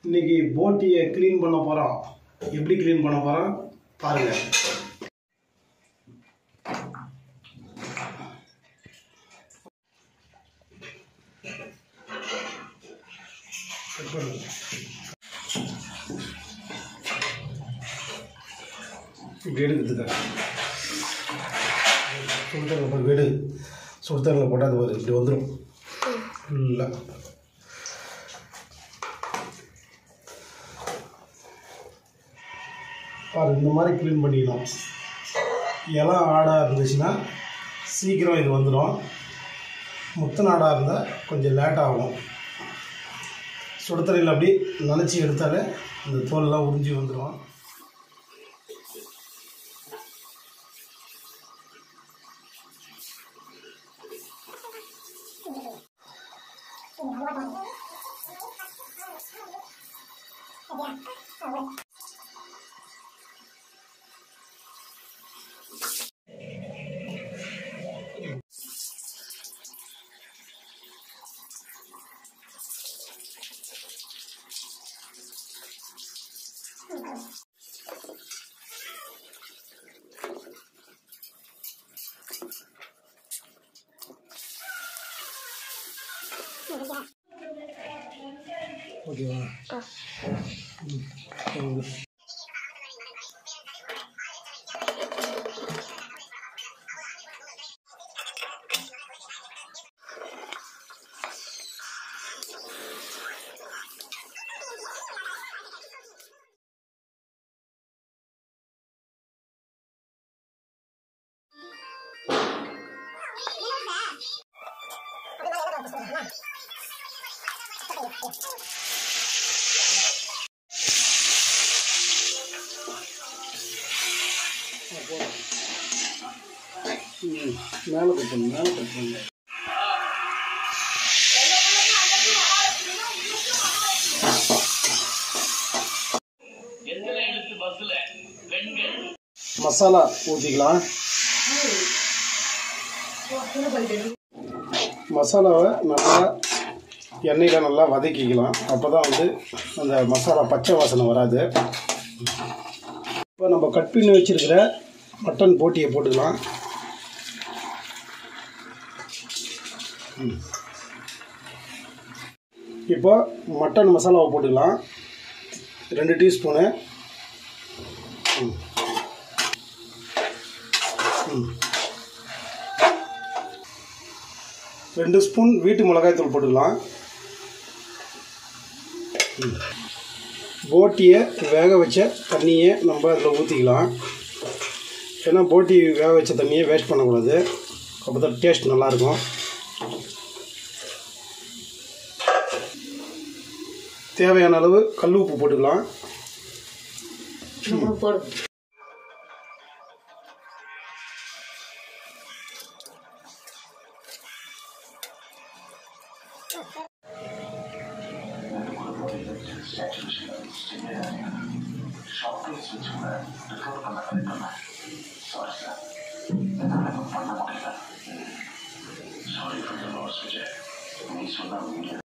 இன்னைக்கு போட்டியை க்ளீன் பண்ண போகிறோம் எப்படி க்ளீன் பண்ண போகிறோம் பாருங்கள் இப்படி எடுக்கிறதுக்காக சுடுதண்ணில் போய் வீடு சுடுதண்ணில் போட்டால் அது வரும் இப்படி வந்துடும் ஃபுல்லாக பாரு இந்த மாதிரி க்ளீன் பண்ணிக்கணும் இலம் ஆடாக இருந்துச்சுன்னா சீக்கிரம் இது வந்துடும் முத்தன ஆடாக இருந்தால் கொஞ்சம் லேட் ஆகும் சுடுதண்ணியில் அப்படி நனைச்சி எடுத்தாலே இந்த தோலெல்லாம் உறிஞ்சி வந்துடும் ஓகேவா ம், போதும். ம், மேலே கட் பண்ணு மேலே கட் பண்ணு மசாலா ஊற்றிக்கலாம் மசாலாவை நல்லா எண்ணெயில் நல்லா வதக்கிக்கலாம் அப்போ தான் வந்து அந்த மசாலா பச்சை வாசனை வராது இப்போ நம்ம கட் பண்ணி வச்சிருக்கிற மட்டன் போட்டியை போட்டுக்கலாம் ம். இப்போ மட்டன் மசாலாவை போட்டுக்கலாம் ரெண்டு டீஸ்பூனு ம். ம். ரெண்டு ஸ்பூன் வீட்டு மிளகாய் தூள் போட்டுக்கலாம் ம். போட்டியை வேக வச்ச தண்ணியை நம்ம அதில் ஊற்றிக்கலாம் ஏன்னா போட்டி வேக வச்ச தண்ணியை வேஸ்ட் பண்ணக்கூடாது அப்போ தான் டேஸ்ட் நல்லாயிருக்கும் தேவையான அளவு கல் உப்பு போட்டுக்கலாம் போடு